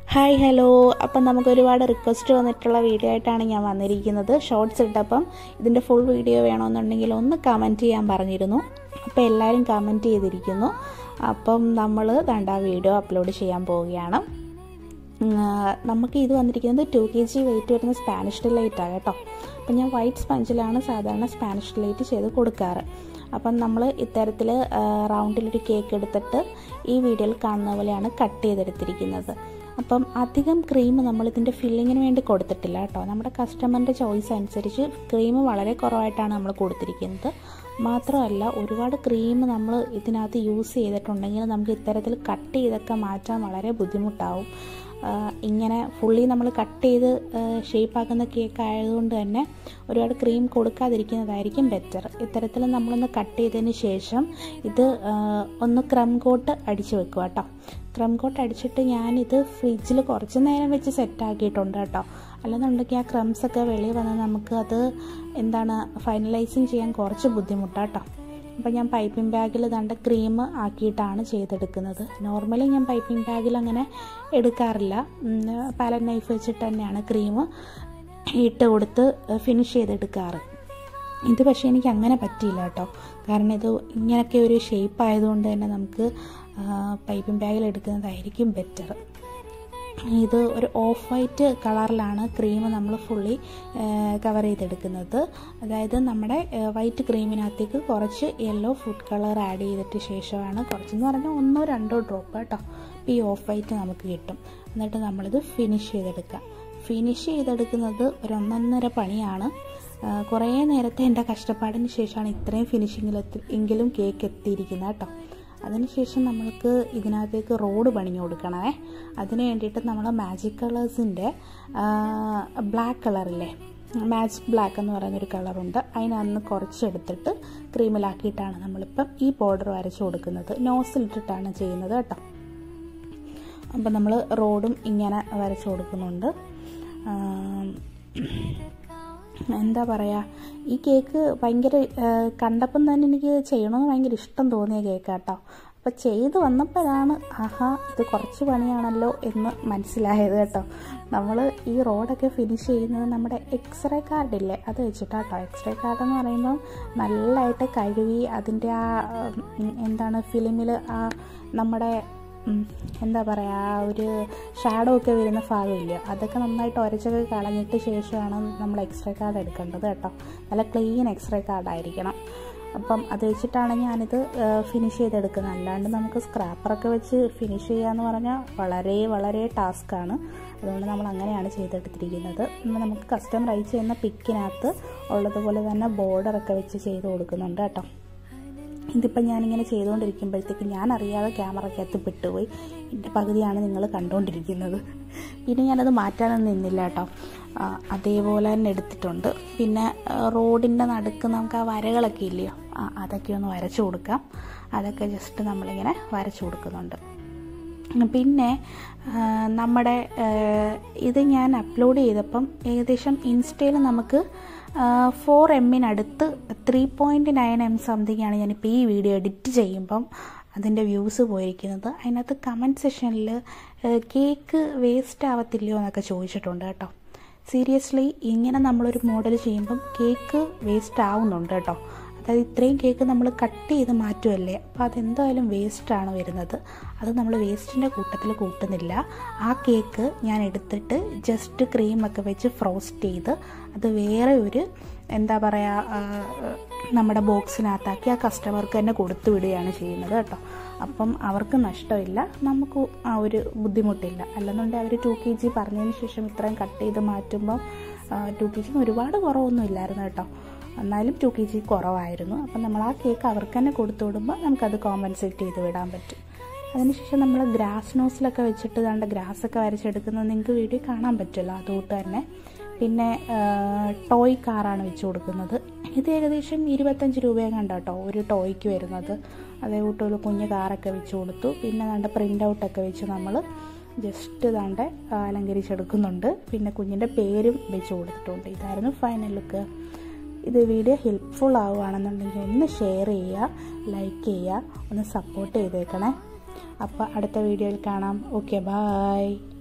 hi hello അപ്പം നമുക്ക് ഒരുപാട് റിക്വസ്റ്റ് വന്നിട്ടുള്ള വീഡിയോ ആയിട്ടാണ് ഞാൻ വന്നിരിക്കുന്നത് ഷോർട്സ് ഇട്ടപ്പം ഇതിൻ്റെ ഫുൾ വീഡിയോ വേണമെന്നുണ്ടെങ്കിൽ ഒന്ന് കമൻറ്റ് ചെയ്യാൻ പറഞ്ഞിരുന്നു അപ്പോൾ എല്ലാവരും കമൻറ്റ് ചെയ്തിരിക്കുന്നു അപ്പം നമ്മൾ ദണ്ട വീഡിയോ അപ്ലോഡ് ചെയ്യാൻ പോവുകയാണ് ഉം, ആ, നമുക്ക് ഇത് വന്നിരിക്കുന്നത് ടു കെ ജി വെയിറ്റ് വരുന്ന സ്പാനിഷ് ഡിലൈറ്റാണ് കേട്ടോ അപ്പം ഞാൻ വൈറ്റ് സ്പഞ്ചിലാണ് സാധാരണ സ്പാനിഷ് ഡിലൈറ്റ് ചെയ്ത് കൊടുക്കാറ് അപ്പം നമ്മൾ ഇത്തരത്തിൽ റൗണ്ടിലൊരു കേക്ക് എടുത്തിട്ട് ഈ വീഡിയോയിൽ കാണുന്ന പോലെയാണ് കട്ട് ചെയ്തെടുത്തിരിക്കുന്നത് അപ്പം അധികം ക്രീം നമ്മൾ ഇതിൻ്റെ ഫില്ലിങ്ങിന് വേണ്ടി കൊടുത്തിട്ടില്ല കേട്ടോ നമ്മുടെ കസ്റ്റമറിൻ്റെ ചോയ്സ് അനുസരിച്ച് ക്രീം വളരെ കുറവായിട്ടാണ് നമ്മൾ കൊടുത്തിരിക്കുന്നത് മാത്രമല്ല ഒരുപാട് ക്രീം നമ്മൾ ഇതിനകത്ത് യൂസ് ചെയ്തിട്ടുണ്ടെങ്കിൽ നമുക്ക് ഇത്തരത്തിൽ കട്ട് ചെയ്തൊക്കെ മാറ്റാൻ വളരെ ബുദ്ധിമുട്ടാവും ആ, ഇങ്ങനെ ഫുള്ളി നമ്മൾ കട്ട് ചെയ്ത് ഷേപ്പാക്കുന്ന കേക്ക് ആയതുകൊണ്ട് തന്നെ ഒരുപാട് ക്രീം കൊടുക്കാതിരിക്കുന്നതായിരിക്കും ബെറ്റർ ഇത്തരത്തിൽ നമ്മളൊന്ന് കട്ട് ചെയ്തതിന് ശേഷം ഇത് ആ, ഒന്ന് ക്രം കോട്ട് അടിച്ച് വെക്കുക കേട്ടോ ക്രം കോട്ട് അടിച്ചിട്ട് ഞാനിത് ഫ്രിഡ്ജിൽ കുറച്ച് നേരം വെച്ച് സെറ്റ് ആക്കിയിട്ടുണ്ട് കേട്ടോ അല്ലെന്നുണ്ടെങ്കിൽ ആ ക്രംസ് ഒക്കെ വെളിയിൽ വന്ന് നമുക്ക് അത് എന്താണ് ഫൈനലൈസിങ് ചെയ്യാൻ കുറച്ച് ബുദ്ധിമുട്ടാട്ടോ അപ്പോൾ ഞാൻ പൈപ്പിംഗ് ബാഗിൽ ദണ്ട ക്രീം ആക്കിയിട്ടാണ് ചെയ്തെടുക്കുന്നത് നോർമലി ഞാൻ പൈപ്പിംഗ് ബാഗിൽ അങ്ങനെ എടുക്കാറില്ല പാലൻ നൈഫ് വെച്ചിട്ട് തന്നെയാണ് ക്രീം ഇട്ട് കൊടുത്ത് ഫിനിഷ് ചെയ്തെടുക്കാറ് ഇത് പക്ഷേ എനിക്ക് അങ്ങനെ പറ്റിയില്ല കേട്ടോ കാരണം ഇത് ഇങ്ങനെയൊക്കെ ഒരു ഷേപ്പ് ആയതുകൊണ്ട് തന്നെ നമുക്ക് പൈപ്പിംഗ് ബാഗിൽ എടുക്കുന്നതായിരിക്കും ബെറ്റർ ഇത് ഒരു ഓഫ് വൈറ്റ് കളറിലാണ് ക്രീം നമ്മൾ ഫുള്ളി കവർ ചെയ്തെടുക്കുന്നത് അതായത് നമ്മുടെ വൈറ്റ് ക്രീമിനകത്തേക്ക് കുറച്ച് യെല്ലോ ഫുഡ് കളർ ആഡ് ചെയ്തിട്ട് ശേഷമാണ് കുറച്ചെന്ന് പറഞ്ഞാൽ ഒന്നോ രണ്ടോ ഡ്രോപ്പ് കേട്ടോ അപ്പോൾ ഈ ഓഫ് വൈറ്റ് നമുക്ക് കിട്ടും എന്നിട്ട് നമ്മളിത് ഫിനിഷ് ചെയ്തെടുക്കുക ഫിനിഷ് ചെയ്തെടുക്കുന്നത് ഒരു ഒന്നൊന്നര പണിയാണ് ആ, കുറേ നേരത്തെ എൻ്റെ കഷ്ടപ്പാടിന് ശേഷമാണ് ഇത്രയും ഫിനിഷിങ്ങിൽ എങ്കിലും കേക്ക് എത്തിയിരിക്കുന്നത് കേട്ടോ അതിനുശേഷം നമ്മൾക്ക് ഇതിനകത്തേക്ക് റോഡ് പണിഞ്ഞു കൊടുക്കണേ അതിന് വേണ്ടിയിട്ട് നമ്മൾ മാജിക് കളേഴ്സിൻ്റെ ബ്ലാക്ക് കളറില്ലേ മാജിക് ബ്ലാക്ക് എന്ന് പറയുന്നൊരു കളറുണ്ട് അതിനന്ന് കുറച്ചെടുത്തിട്ട് ക്രീമിലാക്കിയിട്ടാണ് നമ്മളിപ്പം ഈ ബോർഡർ വരച്ച് കൊടുക്കുന്നത് നോസിലിട്ടിട്ടാണ് ചെയ്യുന്നത് കേട്ടോ അപ്പം നമ്മൾ റോഡും ഇങ്ങനെ വരച്ച് കൊടുക്കുന്നുണ്ട് ആം, എന്താ പറയുക ഈ കേക്ക് ഭയങ്കര ആ, കണ്ടപ്പം തന്നെ എനിക്ക് ചെയ്യണമെന്ന് ഭയങ്കര ഇഷ്ടം തോന്നിയ കേക്കാട്ടോ അപ്പോൾ ചെയ്ത് വന്നപ്പോഴാണ് ആഹാ ഇത് കുറച്ച് പണിയാണല്ലോ എന്ന് മനസ്സിലായത് കേട്ടോ നമ്മൾ ഈ റോഡൊക്കെ ഫിനിഷ് ചെയ്യുന്നത് നമ്മുടെ എക്സ്റേ കാർഡില്ലേ അത് വെച്ചിട്ടാട്ടോ എക്സ്റേ കാർഡ് എന്ന് പറയുമ്പം നല്ലതായിട്ട് കഴുകി അതിൻ്റെ ആ ഉം, എന്താണ് ഫിലിമിൽ ആ നമ്മുടെ ഉം, എന്താ പറയുക ആ ഒരു ഷാഡോ ഒക്കെ വരുന്ന ഭാഗമില്ല അതൊക്കെ നന്നായിട്ട് ഉരച്ചൊക്കെ കളഞ്ഞിട്ട് ശേഷമാണ് നമ്മൾ എക്സ്റേ കാർഡ് എടുക്കേണ്ടത് കേട്ടോ നല്ല ക്ലീൻ എക്സ്റേ കാർഡായിരിക്കണം അപ്പം അത് വെച്ചിട്ടാണ് ഞാനിത് ഫിനിഷ് ചെയ്തെടുക്കുന്നത് അല്ലാണ്ട് നമുക്ക് സ്ക്രാപ്പറൊക്കെ വെച്ച് ഫിനിഷ് ചെയ്യാന്ന് പറഞ്ഞാൽ വളരെ വളരെ ടാസ്ക്കാണ് അതുകൊണ്ട് നമ്മൾ അങ്ങനെയാണ് ചെയ്തെടുത്തിരിക്കുന്നത് ഇന്ന് നമുക്ക് കസ്റ്റമർ ചെയ്യുന്ന പിക്കിനകത്ത് ഉള്ളതുപോലെ തന്നെ ബോർഡറൊക്കെ വെച്ച് ചെയ്ത് കൊടുക്കുന്നുണ്ട് കേട്ടോ ഇതിപ്പം ഞാനിങ്ങനെ ചെയ്തുകൊണ്ടിരിക്കുമ്പോഴത്തേക്ക് ഞാൻ അറിയാതെ ക്യാമറയ്ക്കകത്ത് പെട്ടുപോയി എൻ്റെ പകുതിയാണ് നിങ്ങൾ കണ്ടുകൊണ്ടിരിക്കുന്നത് പിന്നെ ഞാനത് മാറ്റാനൊന്നും നിന്നില്ല കേട്ടോ ആ, അതേപോലെ തന്നെ എടുത്തിട്ടുണ്ട് പിന്നെ റോഡിൻ്റെ നടുക്ക് നമുക്ക് ആ വരകളൊക്കെ ഇല്ലയോ ആ അതൊക്കെ ഒന്ന് വരച്ചു കൊടുക്കാം അതൊക്കെ ജസ്റ്റ് നമ്മളിങ്ങനെ വരച്ചു കൊടുക്കുന്നുണ്ട് പിന്നെ ആ, നമ്മുടെ ആ, ഇത് ഞാൻ അപ്ലോഡ് ചെയ്തപ്പം ഏകദേശം ഇൻസ്റ്റയിൽ നമുക്ക് ഫോർ എമ്മിനടുത്ത് three point nine M something ആണ് ഞാനിപ്പോൾ ഈ വീഡിയോ എഡിറ്റ് ചെയ്യുമ്പം അതിൻ്റെ വ്യൂസ് പോയിരിക്കുന്നത് അതിനകത്ത് കമൻറ്റ് സെഷനിൽ കേക്ക് വേസ്റ്റ് ആവത്തില്ലയോ എന്നൊക്കെ ചോദിച്ചിട്ടുണ്ട് കേട്ടോ സീരിയസ്ലി ഇങ്ങനെ നമ്മളൊരു മോഡൽ ചെയ്യുമ്പം കേക്ക് വേസ്റ്റ് ആവുന്നുണ്ട് കേട്ടോ അതായത് ഇത്രയും കേക്ക് നമ്മൾ കട്ട് ചെയ്ത് മാറ്റുമല്ലേ അപ്പോൾ അതെന്തായാലും വേസ്റ്റാണ് വരുന്നത് അത് നമ്മൾ വേസ്റ്റിൻ്റെ കൂട്ടത്തിൽ കൂട്ടുന്നില്ല ആ കേക്ക് ഞാൻ എടുത്തിട്ട് ജസ്റ്റ് ക്രീമൊക്കെ വെച്ച് ഫ്രോസ്റ്റ് ചെയ്ത് അത് വേറെ ഒരു എന്താ പറയുക നമ്മുടെ ബോക്സിനകത്താക്കി ആ കസ്റ്റമർക്ക് തന്നെ കൊടുത്തു വിടുകയാണ് ചെയ്യുന്നത് കേട്ടോ അപ്പം അവർക്ക് നഷ്ടമില്ല നമുക്ക് ആ ഒരു ബുദ്ധിമുട്ടില്ല അല്ലെന്നുണ്ടെങ്കിൽ അവർ ടു കെ ജി പറഞ്ഞതിന് ശേഷം ഇത്രയും കട്ട് ചെയ്ത് മാറ്റുമ്പോൾ ടു കെ ജിന് ഒരുപാട് കുറവൊന്നും ഇല്ലായിരുന്നു കേട്ടോ എന്നാലും ടു കെ ജി കുറവായിരുന്നു അപ്പം നമ്മൾ ആ കേക്ക് അവർക്ക് തന്നെ കൊടുത്തു വിടുമ്പോൾ നമുക്കത് കോമ്പൻസേറ്റ് ചെയ്ത് വിടാൻ പറ്റും അതിനുശേഷം നമ്മൾ ഗ്രാസ് നോസിലൊക്കെ വെച്ചിട്ട് കണ്ട ഗ്രാസൊക്കെ വരച്ചെടുക്കുന്നത് നിങ്ങൾക്ക് വീഡിയോ കാണാൻ പറ്റുമല്ലോ അതുകൊണ്ട് തന്നെ പിന്നെ ടോയ് കാറാണ് വെച്ച് കൊടുക്കുന്നത് ഇത് ഏകദേശം ഇരുപത്തഞ്ച് രൂപയും കണ്ട കേട്ടോ ഒരു ടോയ്ക്ക് വരുന്നത് അതേ കൂട്ടുള്ള കുഞ്ഞ് കാറൊക്കെ വെച്ച് കൊടുത്തു പിന്നെ കണ്ട പ്രിൻ്റ് ഔട്ടൊക്കെ വെച്ച് നമ്മൾ ജസ്റ്റ് ദാണ്ട് അലങ്കരിച്ചെടുക്കുന്നുണ്ട് പിന്നെ കുഞ്ഞിൻ്റെ പേരും വെച്ച് കൊടുത്തിട്ടുണ്ട് ഇതായിരുന്നു ഫൈനൽ ലുക്ക് ഇത് വീഡിയോ ഹെൽപ്ഫുൾ ആവുകയാണെന്നുണ്ടെങ്കിൽ ഒന്ന് ഷെയർ ചെയ്യുക ലൈക്ക് ചെയ്യുക ഒന്ന് സപ്പോർട്ട് ചെയ്തേക്കണേ അപ്പോൾ അടുത്ത വീഡിയോയിൽ കാണാം ഓക്കെ ബായ്